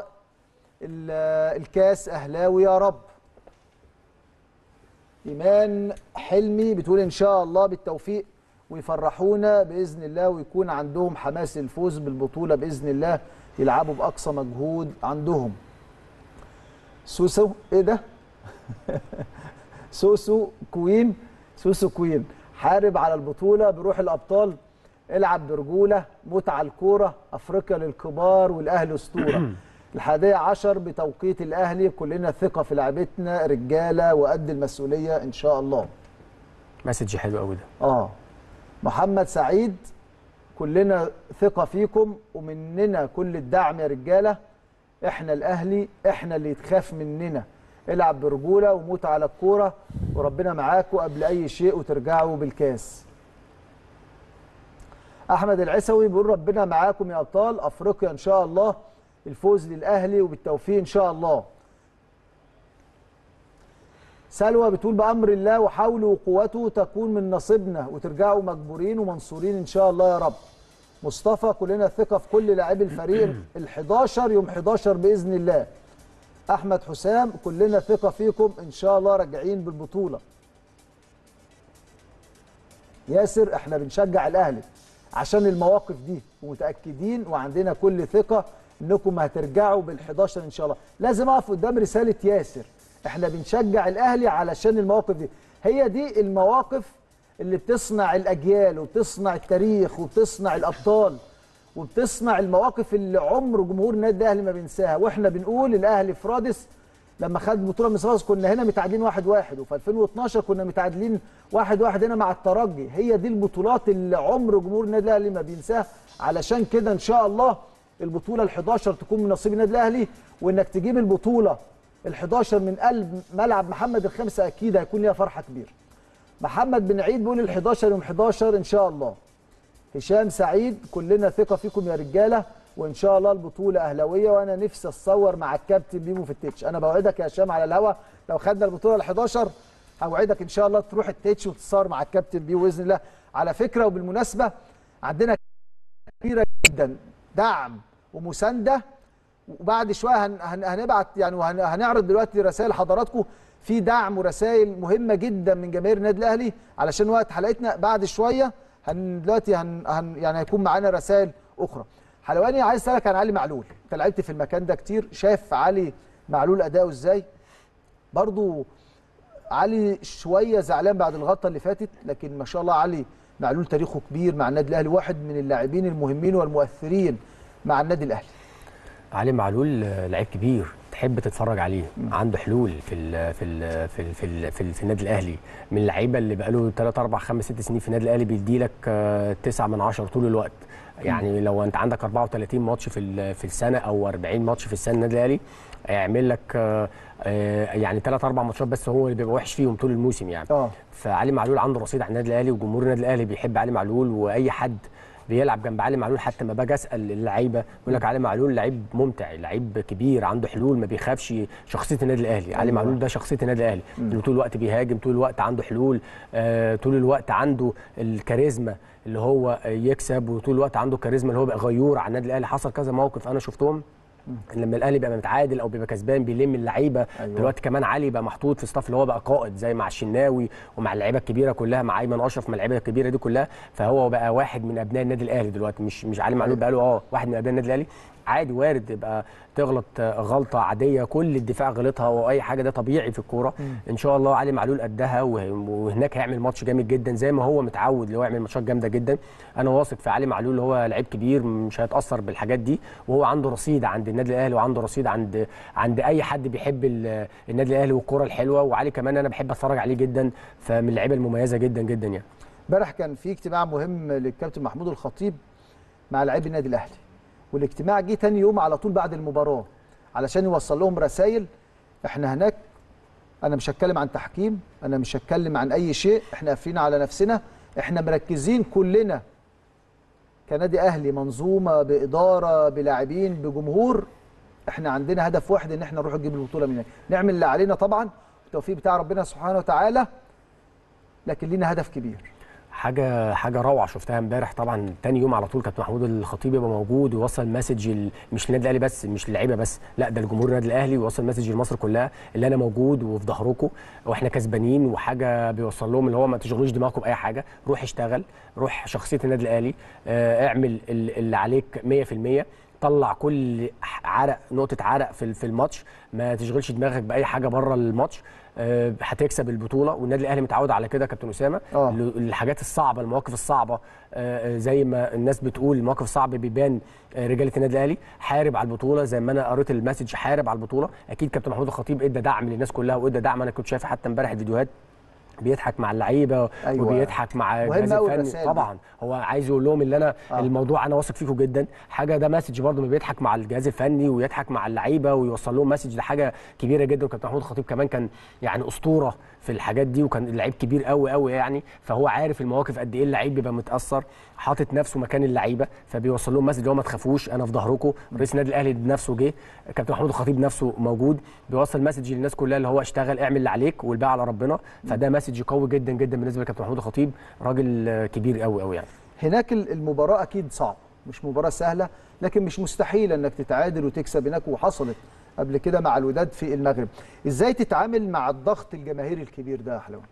ال- الكاس اهلاوي يا رب ايمان حلمي بتقول ان شاء الله بالتوفيق ويفرحونا باذن الله ويكون عندهم حماس الفوز بالبطوله باذن الله يلعبوا باقصى مجهود عندهم سوسو ايه ده سوسو كوين سوسو كوين حارب على البطوله بروح الابطال العب برجوله متعه الكوره افريقيا للكبار والاهلي اسطوره الحادية عشر بتوقيت الاهلي كلنا ثقه في لعبتنا رجاله وقد المسؤوليه ان شاء الله مسج حلو قوي ده اه محمد سعيد كلنا ثقه فيكم ومننا كل الدعم يا رجاله احنا الاهلي احنا اللي يتخاف مننا العب برجوله وموت على الكوره وربنا معاكم قبل اي شيء وترجعوا بالكاس احمد العسوي بيقول ربنا معاكم يا ابطال افريقيا ان شاء الله الفوز للاهلي وبالتوفيق ان شاء الله سلوى بتقول بامر الله وحوله وقوته تكون من نصيبنا وترجعوا مجبورين ومنصورين ان شاء الله يا رب مصطفى كلنا ثقه في كل لاعبي الفريق ال11 يوم 11 باذن الله احمد حسام كلنا ثقه فيكم ان شاء الله راجعين بالبطوله ياسر احنا بنشجع الاهلي عشان المواقف دي ومتاكدين وعندنا كل ثقه انكم هترجعوا بال11 ان شاء الله لازم اقف قدام رساله ياسر احنا بنشجع الاهلي علشان المواقف دي هي دي المواقف اللي بتصنع الاجيال وبتصنع التاريخ وبتصنع الابطال وبتصنع المواقف اللي عمر جمهور النادي الاهلي ما بينساها واحنا بنقول الاهلي في رادس لما خد بطوله من صفاقس كنا هنا متعادلين واحد واحد وفي 2012 كنا متعادلين واحد واحد هنا مع الترجي هي دي البطولات اللي عمر جمهور النادي الاهلي ما بينساها علشان كده ان شاء الله البطوله ال11 تكون من نصيب النادي الاهلي وانك تجيب البطوله ال11 من قلب ملعب محمد الخامسه اكيد هيكون ليها فرحه كبيره محمد بن عيد بيقول ال11 يوم 11 ان شاء الله هشام سعيد كلنا ثقه فيكم يا رجاله وان شاء الله البطوله اهلاويه وانا نفسي اتصور مع الكابتن بيمو في التتش انا بوعدك يا هشام على الهوا لو خدنا البطوله ال11 هوعدك ان شاء الله تروح التتش وتتصور مع الكابتن بيمو باذن الله على فكره وبالمناسبه عندنا كبيره جدا دعم ومسانده وبعد شويه هن هن هنبعت يعني وهنعرض دلوقتي رسائل حضراتكم في دعم ورسائل مهمه جدا من جماهير النادي الاهلي علشان وقت حلقتنا بعد شويه هن دلوقتي هن هن يعني هيكون معانا رسائل اخرى حلواني عايز اسالك عن علي معلول انت لعبت في المكان ده كتير شايف علي معلول اداؤه ازاي برضو علي شويه زعلان بعد الغلطه اللي فاتت لكن ما شاء الله علي معلول تاريخه كبير مع النادي الاهلي واحد من اللاعبين المهمين والمؤثرين مع النادي الاهلي علي معلول لعيب كبير تحب تتفرج عليه عنده حلول في ال في ال في ال في, ال في, ال في النادي الاهلي من اللعيبه اللي بقاله 3 4 5 6 سنين في النادي الاهلي بيدي لك 9 من 10 طول الوقت يعني لو انت عندك 34 ماتش في في السنه او 40 ماتش في السنه النادي الاهلي هيعمل لك يعني 3 4 ماتشات بس هو اللي بيبقى وحش فيهم طول الموسم يعني اه فعلي معلول عنده رصيد على النادي الاهلي وجمهور النادي الاهلي بيحب علي معلول واي حد بيلعب جنب علي معلول حتى ما باجي اسال اللعيبه يقول لك علي معلول لعيب ممتع لعيب كبير عنده حلول ما بيخافش شخصيه النادي الاهلي علي معلول ده شخصيه النادي الاهلي اللي طول الوقت بيهاجم طول الوقت عنده حلول آه طول الوقت عنده الكاريزما اللي هو يكسب وطول الوقت عنده كاريزما اللي هو بقى غيور على النادي الاهلي حصل كذا موقف انا شفتهم لما الاهلي بيبقى متعادل او بيبقى كسبان بيلم اللعيبه أيوة. دلوقتي كمان علي بقى محطوط في صف اللي هو بقى قائد زي مع الشناوي ومع اللعيبه الكبيره كلها مع ايمن اشرف مع اللعيبه الكبيره دي كلها فهو بقى واحد من ابناء النادي الاهلي دلوقتي مش مش علي معلول بقى له اه واحد من ابناء النادي الاهلي عادي وارد يبقى تغلط غلطه عاديه كل الدفاع غلطها واي حاجه ده طبيعي في الكوره ان شاء الله علي معلول قدها وهناك هيعمل ماتش جامد جدا زي ما هو متعود اللي هو يعمل ماتشات جامده جدا انا واثق في علي معلول اللي هو لعيب كبير مش هيتاثر بالحاجات دي وهو عنده رصيد عند النادي الاهلي وعنده رصيد عند عند اي حد بيحب النادي الاهلي والكوره الحلوه وعلي كمان انا بحب اتفرج عليه جدا فمن اللعيبه المميزه جدا جدا يعني امبارح كان في اجتماع مهم للكابتن محمود الخطيب مع لاعبي النادي الاهلي والاجتماع جه تاني يوم على طول بعد المباراه علشان يوصل لهم رسائل احنا هناك انا مش هتكلم عن تحكيم انا مش هتكلم عن اي شيء احنا قافلين على نفسنا احنا مركزين كلنا كنادي اهلي منظومه باداره بلاعبين بجمهور احنا عندنا هدف واحد ان احنا نروح نجيب البطوله من هناك نعمل اللي علينا طبعا التوفيق بتاع ربنا سبحانه وتعالى لكن لينا هدف كبير حاجه حاجه روعه شفتها امبارح طبعا تاني يوم على طول كابتن محمود الخطيب يبقى موجود ويوصل مسج ال... مش للنادي الاهلي بس مش للعيبه بس لا ده لجمهور النادي الاهلي ويوصل مسج لمصر كلها اللي انا موجود وفي ظهركم واحنا كسبانين وحاجه بيوصل لهم اللي هو ما تشغلوش دماغكم باي حاجه روح اشتغل روح شخصيه النادي الاهلي اه اعمل اللي عليك 100% طلع كل عرق نقطه عرق في في الماتش ما تشغلش دماغك باي حاجه بره الماتش آه، هتكسب البطوله والنادي الاهلي متعود على كده يا كابتن اسامه آه. ال- الحاجات الصعبه المواقف الصعبه آه، زي ما الناس بتقول المواقف الصعب بيبان آه، رجاله النادي الاهلي حارب على البطوله زي ما انا قريت المسج حارب على البطوله اكيد كابتن محمود الخطيب ادى دعم للناس كلها وادى دعم انا كنت شايف حتى امبارح الفيديوهات بيضحك مع اللعيبه أيوة. وبيضحك مع مهم الجهاز أوي الفني الرسائل دي. طبعا هو عايز يقول لهم اللي انا آه. آه. الموضوع انا واثق فيكم جدا حاجه ده مسج برضه ما بيضحك مع الجهاز الفني ويضحك مع اللعيبه ويوصل لهم مسج ده حاجه كبيره جدا وكابتن محمود الخطيب كمان كان يعني اسطوره في الحاجات دي وكان لعيب كبير قوي قوي يعني فهو عارف المواقف قد ايه اللعيب بيبقى متاثر حاطط نفسه مكان اللعيبه فبيوصل لهم مسج اللي هو ما تخافوش انا في ظهركم رئيس النادي الاهلي نفسه جه كابتن محمود الخطيب نفسه موجود بيوصل مسج للناس كلها اللي هو اشتغل اعمل اللي عليك والباقي على ربنا فده مسج قوي جدا جدا بالنسبه لكابتن محمود الخطيب راجل آه، كبير قوي قوي يعني هناك ال- المباراة أكيد صعبة مش مباراة سهلة لكن مش مستحيل إنك تتعادل وتكسب هناك وحصلت قبل كده مع الوداد في المغرب إزاي تتعامل مع الضغط الجماهيري الكبير ده يا حلوان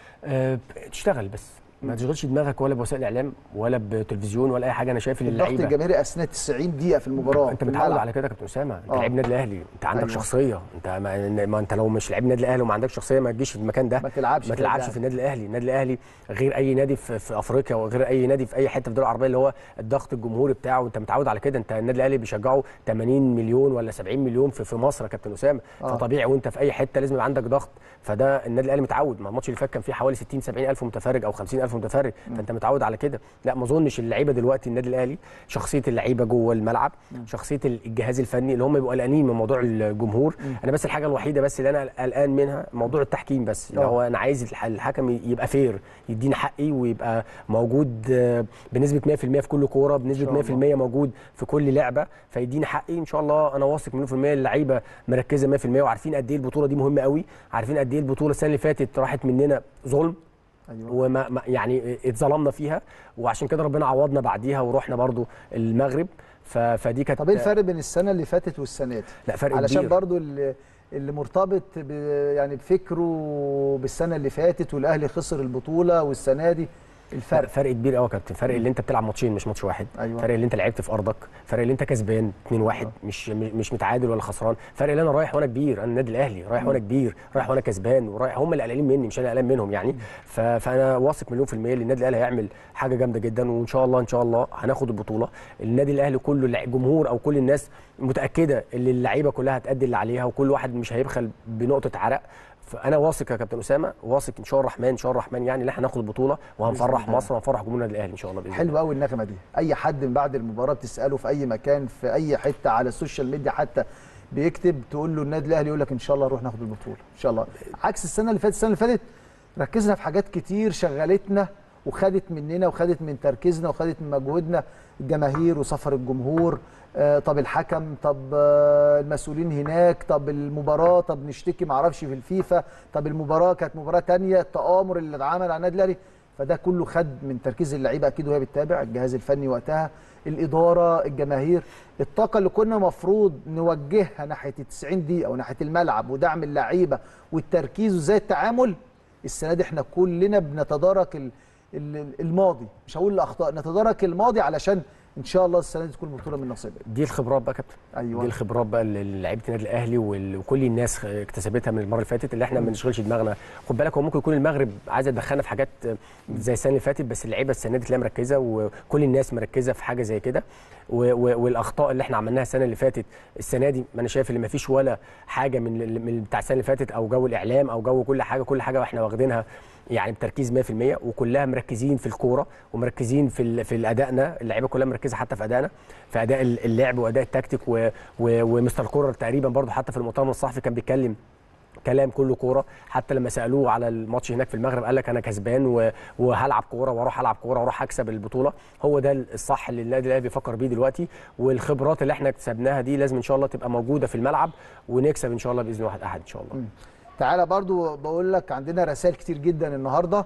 أه تشتغل بس ما تشغلش دماغك ولا بوسائل اعلام ولا بتلفزيون ولا اي حاجه انا شايف ان الضغط اللعيبه الجماهيري أثناء 90 دقيقة في المباراة انت في متعود الملعب. على كده يا كابتن اسامه انت آه. لعيب نادي الاهلي انت عندك أيوة. شخصيه انت ما, ما انت لو مش لعيب نادي الاهلي وما عندكش شخصيه ما تجيش في المكان ده ما تلعبش ما في تلعبش النادي في النادي الاهلي النادي الاهلي غير اي نادي في, في افريقيا وغير اي نادي في اي حته في الدول العربيه اللي هو الضغط الجمهوري بتاعه انت متعود على كده انت النادي الاهلي بيشجعه 80 مليون ولا 70 مليون في, في مصر يا كابتن اسامه آه. فطبيعي وانت في اي حته لازم يبقى عندك ضغط فده النادي الاهلي متعود ما الماتش اللي فات كان فيه حوالي 60 70 الف متفرج او 50 الف متفرج فانت متعود على كده لا ما اظنش اللعيبه دلوقتي النادي الاهلي شخصيه اللعيبه جوه الملعب شخصيه الجهاز الفني اللي هم بيبقوا قلقانين من موضوع الجمهور انا بس الحاجه الوحيده بس اللي انا قلقان منها موضوع التحكيم بس اللي آه. هو انا عايز الح- الحكم يبقى فير يديني حقي ويبقى موجود آه، بنسبه 100% في كل كوره بنسبه 100% شاء موجود في كل لعبه فيديني حقي ان شاء الله انا واثق مليون في المية اللعيبه مركزه 100% وعارفين قد ايه البطوله دي مهمه قوي عارفين قد ايه البطوله السنه اللي فاتت راحت مننا ظلم أيوة. وما ما- يعني اتظلمنا فيها وعشان كده ربنا عوضنا بعديها ورحنا برضو المغرب ف- فدي كانت طب إيه الفرق بين السنة اللي فاتت والسنة دي؟ لا فرق علشان كبير برضو اللي, اللي مرتبط ب يعني بفكره بالسنة اللي فاتت والأهلي خسر البطولة والسنة دي فرق الفرق فرق كبير قوي يا كابتن فرق اللي انت بتلعب ماتشين مش ماتش واحد أيوة. فرق اللي انت لعبت في ارضك فرق اللي انت كسبان 2-1 مش مش متعادل ولا خسران فرق اللي انا رايح وانا كبير انا النادي الاهلي رايح وانا كبير رايح وانا كسبان ورايح هم اللي قلقانين مني مش انا قلقان منهم يعني ف- فانا واثق مليون في الميه ان النادي الاهلي هيعمل حاجه جامده جدا وان شاء الله ان شاء الله هناخد البطوله النادي الاهلي كله اللع- الجمهور او كل الناس متاكده ان اللعيبه كلها هتأدي اللي عليها وكل واحد مش هيبخل بنقطه عرق فانا واثق يا كابتن اسامه واثق ان شاء الله الرحمن ان شاء الله الرحمن يعني ان احنا هناخد البطوله وهنفرح الله. مصر وهنفرح جمهور النادي الاهلي ان شاء الله باذن الله حلو قوي النغمه دي اي حد من بعد المباراه بتساله في اي مكان في اي حته على السوشيال ميديا حتى بيكتب تقول له النادي الاهلي يقول لك ان شاء الله نروح ناخد البطوله ان شاء الله عكس السنه اللي فاتت السنه اللي فاتت ركزنا في حاجات كتير شغلتنا وخدت مننا وخدت من تركيزنا وخدت من مجهودنا الجماهير وسفر الجمهور آه، طب الحكم طب آه، المسؤولين هناك طب المباراه طب نشتكي معرفش في الفيفا طب المباراه كانت مباراه تانية التآمر اللي اتعمل على النادي الاهلي فده كله خد من تركيز اللعيبه اكيد وهي بتتابع الجهاز الفني وقتها الاداره الجماهير الطاقه اللي كنا مفروض نوجهها ناحيه ال 90 دقيقه وناحيه الملعب ودعم اللعيبه والتركيز وازاي التعامل السنه دي احنا كلنا بنتدارك ال- ال- الماضي مش هقول الاخطاء نتدارك الماضي علشان ان شاء الله السنه دي تكون بطوله من نصيبنا دي الخبرات بقى يا كابتن أيوة. دي الخبرات بقى اللي لعيبه النادي الاهلي وال- وكل الناس اكتسبتها من المره اللي فاتت اللي احنا ما نشغلش دماغنا خد بالك هو ممكن يكون المغرب عايزه تدخلنا في حاجات زي السنه اللي فاتت بس اللعيبه السنه دي تلاقيها مركزه وكل الناس مركزه في حاجه زي كده و- و- والاخطاء اللي احنا عملناها السنه اللي فاتت السنه دي ما انا شايف ان ما فيش ولا حاجه من من بتاع السنه اللي فاتت او جو الاعلام او جو كل حاجه كل حاجه واحنا واخدينها يعني بتركيز 100% وكلها مركزين في الكوره ومركزين في ال- في ادائنا اللعيبه كلها مركزه حتى في ادائنا في اداء اللعب واداء التكتيك و- و- ومستر كورر تقريبا برضو حتى في المؤتمر الصحفي كان بيتكلم كلام كله كوره حتى لما سالوه على الماتش هناك في المغرب قال لك انا كسبان و- وهلعب كوره واروح العب كوره واروح اكسب البطوله هو ده الصح اللي النادي الاهلي بيفكر بيه دلوقتي والخبرات اللي احنا اكتسبناها دي لازم ان شاء الله تبقى موجوده في الملعب ونكسب ان شاء الله باذن واحد احد ان شاء الله تعالى برضو بقول لك عندنا رسائل كتير جدا النهارده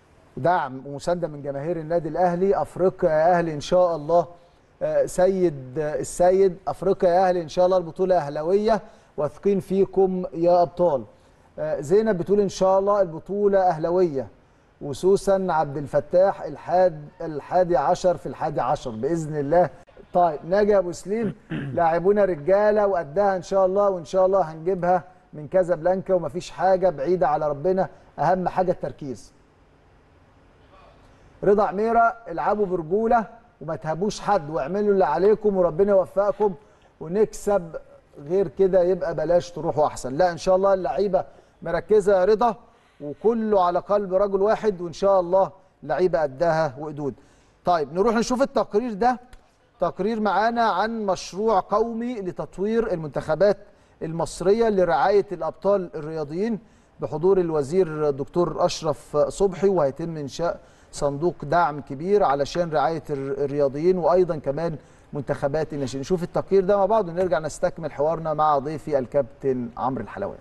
دعم ومسانده من جماهير النادي الاهلي افريقيا يا اهلي ان شاء الله آه، سيد آه، السيد افريقيا يا اهلي ان شاء الله البطوله اهلاويه واثقين فيكم يا ابطال آه، زينب بتقول ان شاء الله البطوله اهلاويه وسوسن عبد الفتاح الحاد الحادي عشر في الحادي عشر باذن الله طيب ناجي ابو سليم لاعبونا رجاله وقدها ان شاء الله وان شاء الله هنجيبها من كازابلانكا ومفيش حاجه بعيده على ربنا اهم حاجه التركيز رضا عميره العبوا برجوله وما تهابوش حد واعملوا اللي عليكم وربنا يوفقكم ونكسب غير كده يبقى بلاش تروحوا احسن لا ان شاء الله اللعيبه مركزه يا رضا وكله على قلب رجل واحد وان شاء الله لعيبه قدها وقدود طيب نروح نشوف التقرير ده تقرير معانا عن مشروع قومي لتطوير المنتخبات المصريه لرعايه الابطال الرياضيين بحضور الوزير الدكتور اشرف صبحي وهيتم انشاء صندوق دعم كبير علشان رعايه الرياضيين وايضا كمان منتخبات الناشئين نشوف التقرير ده مع بعض ونرجع نستكمل حوارنا مع ضيفي الكابتن عمرو الحلواني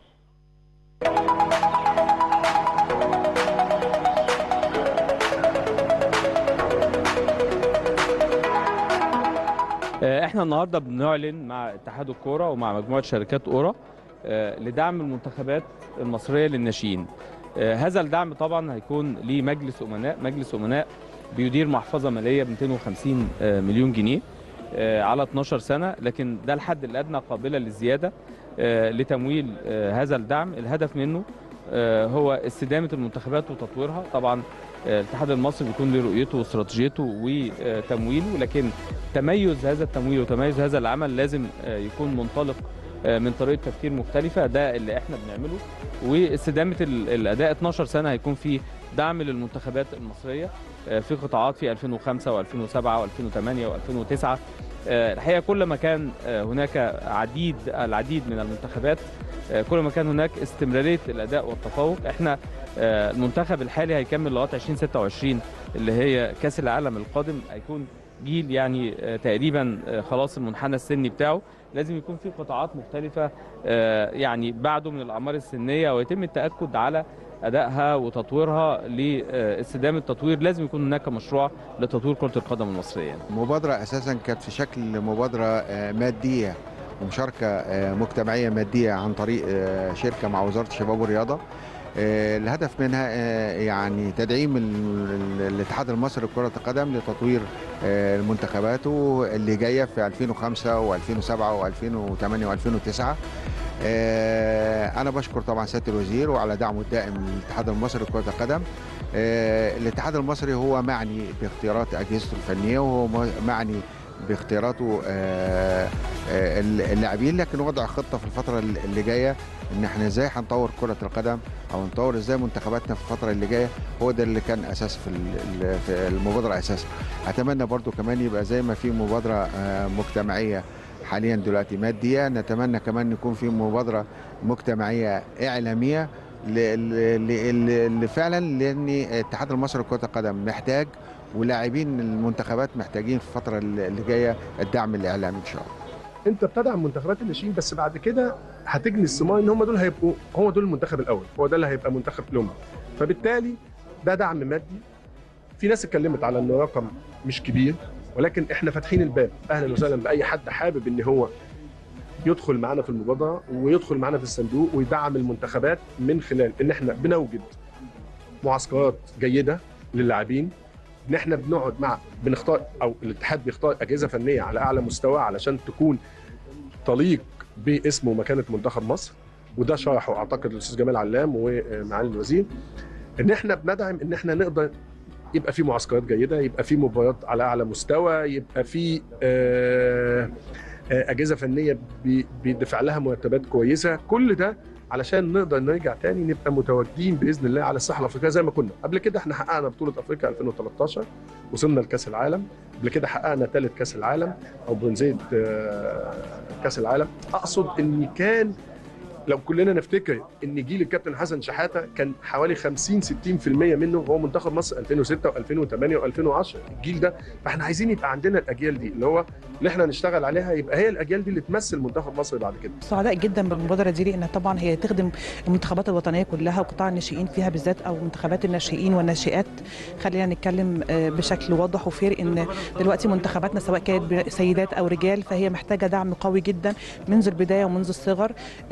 احنا النهارده بنعلن مع اتحاد الكوره ومع مجموعه شركات اورا لدعم المنتخبات المصريه للناشئين هذا الدعم طبعا هيكون ليه مجلس امناء مجلس امناء بيدير محفظه ماليه ب 250 مليون جنيه على 12 سنه لكن ده الحد الادنى قابله للزياده لتمويل هذا الدعم الهدف منه هو استدامه المنتخبات وتطويرها طبعا الاتحاد المصري بيكون له رؤيته واستراتيجيته وتمويله لكن تميز هذا التمويل وتميز هذا العمل لازم يكون منطلق من طريقه تفكير مختلفه ده اللي احنا بنعمله واستدامه الاداء 12 سنه هيكون في دعم للمنتخبات المصريه في قطاعات في 2005 و2007 و2008 و2009 الحقيقه كل ما كان هناك عديد العديد من المنتخبات كل ما كان هناك استمراريه الاداء والتفوق احنا المنتخب الحالي هيكمل لغايه 2026 اللي هي كاس العالم القادم هيكون جيل يعني تقريبا خلاص المنحنى السني بتاعه لازم يكون في قطاعات مختلفه يعني بعده من الاعمار السنيه ويتم التاكد على ادائها وتطويرها لاستدامه التطوير لازم يكون هناك مشروع لتطوير كره القدم المصريه المبادره اساسا كانت في شكل مبادره ماديه ومشاركه مجتمعيه ماديه عن طريق شركه مع وزاره الشباب والرياضه الهدف منها يعني تدعيم الاتحاد المصري لكرة القدم لتطوير المنتخباته اللي جاية في 2005 و2007 و2008 و2009 أنا بشكر طبعا سيادة الوزير وعلى دعمه الدائم للاتحاد المصري لكرة القدم الاتحاد المصري هو معني باختيارات أجهزته الفنية وهو معني باختياراته اللاعبين لكن وضع خطه في الفتره اللي جايه ان احنا ازاي هنطور كره القدم او نطور ازاي منتخباتنا في الفتره اللي جايه هو ده اللي كان اساس في في المبادره اساسا اتمنى برضو كمان يبقى زي ما في مبادره مجتمعيه حاليا دلوقتي ماديه نتمنى كمان يكون في مبادره مجتمعيه اعلاميه اللي فعلا لان الاتحاد المصري لكره القدم محتاج ولاعبين المنتخبات محتاجين في الفتره اللي جايه الدعم الاعلامي ان شاء الله انت بتدعم منتخبات الناشئين بس بعد كده هتجني الصمام ان هم دول هيبقوا هو دول المنتخب الاول هو ده اللي هيبقى منتخب الامم فبالتالي ده دعم مادي في ناس اتكلمت على انه رقم مش كبير ولكن احنا فاتحين الباب اهلا وسهلا باي حد حابب ان هو يدخل معانا في المبادره ويدخل معانا في الصندوق ويدعم المنتخبات من خلال ان احنا بنوجد معسكرات جيده للاعبين ان احنا بنقعد مع بنختار او الاتحاد بيختار اجهزه فنيه على اعلى مستوى علشان تكون تليق باسم ومكانه منتخب مصر وده شرحه اعتقد الاستاذ جمال علام ومعالي الوزير ان احنا بندعم ان احنا نقدر يبقى في معسكرات جيده يبقى في مباريات على اعلى مستوى يبقى في اجهزه فنيه بيدفع لها مرتبات كويسه كل ده علشان نقدر نرجع تاني نبقى متواجدين باذن الله على الساحه الافريقيه زي ما كنا قبل كده احنا حققنا بطوله افريقيا 2013 وصلنا لكاس العالم قبل كده حققنا ثالث كاس العالم او برونزيه كاس العالم اقصد ان كان لو كلنا نفتكر ان جيل الكابتن حسن شحاته كان حوالي 50 60% منه هو منتخب مصر 2006 و2008 و2010 الجيل ده فاحنا عايزين يبقى عندنا الاجيال دي اللي هو اللي احنا نشتغل عليها يبقى هي الاجيال دي اللي تمثل منتخب مصر بعد كده سعداء جدا بالمبادره دي لان طبعا هي تخدم المنتخبات الوطنيه كلها وقطاع الناشئين فيها بالذات او منتخبات الناشئين والناشئات خلينا نتكلم بشكل واضح وفير ان دلوقتي منتخباتنا سواء كانت سيدات او رجال فهي محتاجه دعم قوي جدا منذ البدايه ومنذ الصغر على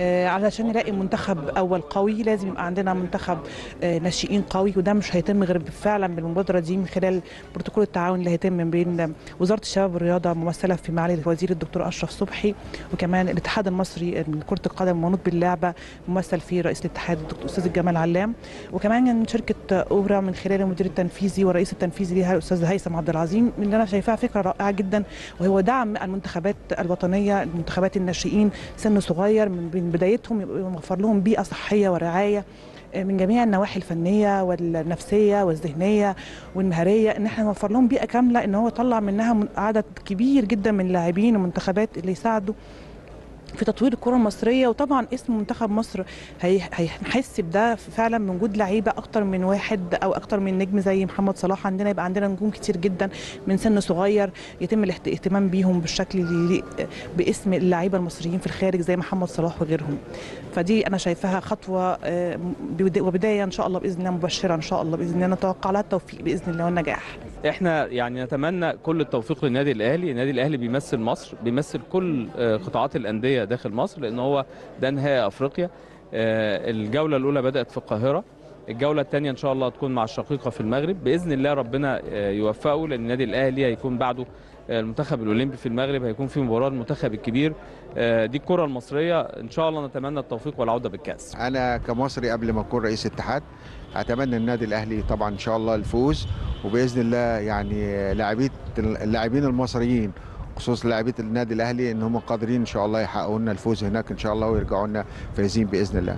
علشان نلاقي منتخب اول قوي لازم يبقى عندنا منتخب آه، ناشئين قوي وده مش هيتم غير فعلا بالمبادره دي من خلال بروتوكول التعاون اللي هيتم بين وزاره الشباب والرياضه ممثله في معالي الوزير الدكتور اشرف صبحي وكمان الاتحاد المصري لكره القدم المنوط باللعبه ممثل فيه رئيس الاتحاد الدكتور استاذ الجمال علام وكمان من شركه اوبرا من خلال المدير التنفيذي والرئيس التنفيذي ليها الاستاذ هيثم عبد العظيم اللي انا شايفاها فكره رائعه جدا وهو دعم المنتخبات الوطنيه المنتخبات الناشئين سن صغير من من بدايتهم يبقى موفر لهم بيئه صحيه ورعايه من جميع النواحي الفنيه والنفسيه والذهنيه والمهاريه ان احنا نوفر لهم بيئه كامله ان هو يطلع منها من- عدد كبير جدا من اللاعبين المنتخبات اللي يساعدوا في تطوير الكره المصريه وطبعا اسم منتخب مصر هي- هيحس بده فعلا من وجود لعيبه اكتر من واحد او اكتر من نجم زي محمد صلاح عندنا يبقى عندنا نجوم كتير جدا من سن صغير يتم الاهت- الاهتمام بيهم بالشكل اللي يليق باسم اللعيبه المصريين في الخارج زي محمد صلاح وغيرهم فدي انا شايفاها خطوه آه، بدا- وبدايه ان شاء الله باذن الله مبشره ان شاء الله باذن الله نتوقع لها التوفيق باذن الله والنجاح احنا يعني نتمنى كل التوفيق للنادي الاهلي النادي الاهلي بيمثل مصر بيمثل كل آه، قطاعات الانديه داخل مصر لان هو ده نهائي افريقيا آه، الجوله الاولى بدات في القاهره الجوله الثانيه ان شاء الله هتكون مع الشقيقه في المغرب باذن الله ربنا آه، يوفقه لان النادي الاهلي هيكون بعده آه، المنتخب الاولمبي في المغرب هيكون في مباراه المنتخب الكبير آه، دي الكره المصريه ان شاء الله نتمنى التوفيق والعوده بالكاس انا كمصري قبل ما اكون رئيس اتحاد اتمنى النادي الاهلي طبعا ان شاء الله الفوز وباذن الله يعني لاعبين اللاعبين المصريين خصوص لاعبيه النادي الاهلي ان هم قادرين ان شاء الله يحققوا لنا الفوز هناك ان شاء الله ويرجعوا لنا فايزين باذن الله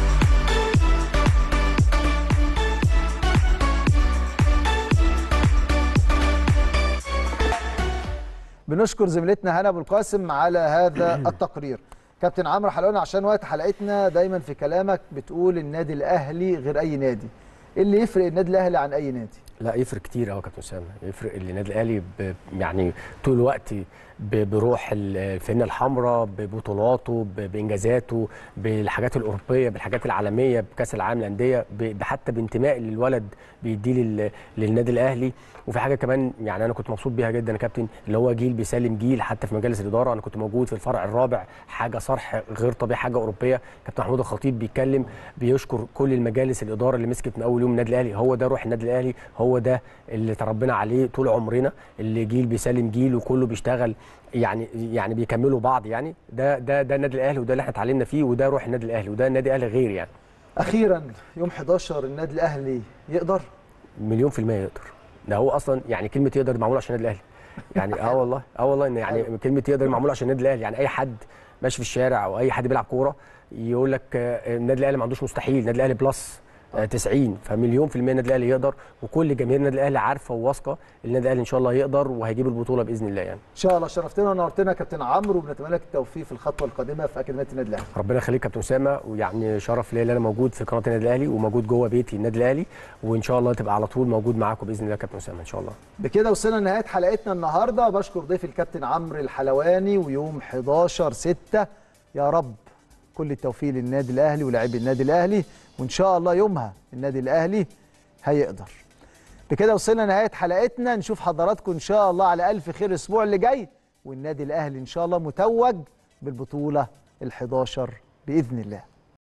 بنشكر زميلتنا هنا ابو القاسم على هذا التقرير كابتن عمرو حلواني عشان وقت حلقتنا دايما في كلامك بتقول النادي الاهلي غير اي نادي ايه اللي يفرق النادي الاهلي عن اي نادي لا يفرق كتير قوي يا كابتن اسامه يفرق النادي الاهلي ب- يعني طول الوقت ب- بروح ال- الفنه الحمراء ببطولاته ب- بانجازاته بالحاجات الاوروبيه بالحاجات العالميه بكاس العالم للانديه ب- حتى بانتماء للولد بيديه لل- للنادي الاهلي وفي حاجه كمان يعني انا كنت مبسوط بيها جدا يا كابتن اللي هو جيل بيسلم جيل حتى في مجالس الاداره انا كنت موجود في الفرع الرابع حاجه صرح غير طبيعي حاجه اوروبيه كابتن محمود الخطيب بيتكلم بيشكر كل المجالس الاداره اللي مسكت من اول يوم النادي الاهلي هو ده روح النادي الاهلي هو ده اللي تربينا عليه طول عمرنا اللي جيل بيسلم جيل وكله بيشتغل يعني يعني بيكملوا بعض يعني ده ده ده النادي الاهلي وده اللي احنا اتعلمنا فيه وده روح النادي الاهلي وده النادي الاهلي غير يعني اخيرا يوم 11 النادي الاهلي يقدر مليون في المية يقدر ده هو اصلا يعني كلمة يقدر معمولة عشان النادي الاهلي يعني اه والله اه والله ان يعني كلمة يقدر معمولة عشان النادي الاهلي يعني اي حد ماشي في الشارع او اي حد بيلعب كورة يقول لك آه، النادي الاهلي ما عندوش مستحيل النادي الاهلي بلس آه، 90 فمليون في المية النادي الاهلي يقدر وكل جماهير النادي الاهلي عارفة وواثقة النادي الاهلي ان شاء الله يقدر وهيجيب البطولة باذن الله يعني ان شاء الله شرفتنا ونورتنا يا كابتن عمرو وبنتمنى لك التوفيق في الخطوه القادمه في اكاديميه النادي الاهلي ربنا يخليك كابتن اسامه ويعني شرف ليا ان انا موجود في قناه النادي الاهلي وموجود جوه بيتي النادي الاهلي وان شاء الله تبقى على طول موجود معاكم باذن الله يا كابتن اسامه ان شاء الله بكده وصلنا لنهايه حلقتنا النهارده بشكر ضيفي الكابتن عمرو الحلواني ويوم 11 6 يا رب كل التوفيق للنادي الاهلي ولاعبي النادي الاهلي وان شاء الله يومها النادي الاهلي هيقدر بكده وصلنا لنهايه حلقتنا نشوف حضراتكم ان شاء الله على الف خير الاسبوع اللي جاي والنادي الاهلي ان شاء الله متوج بالبطوله ال11 باذن الله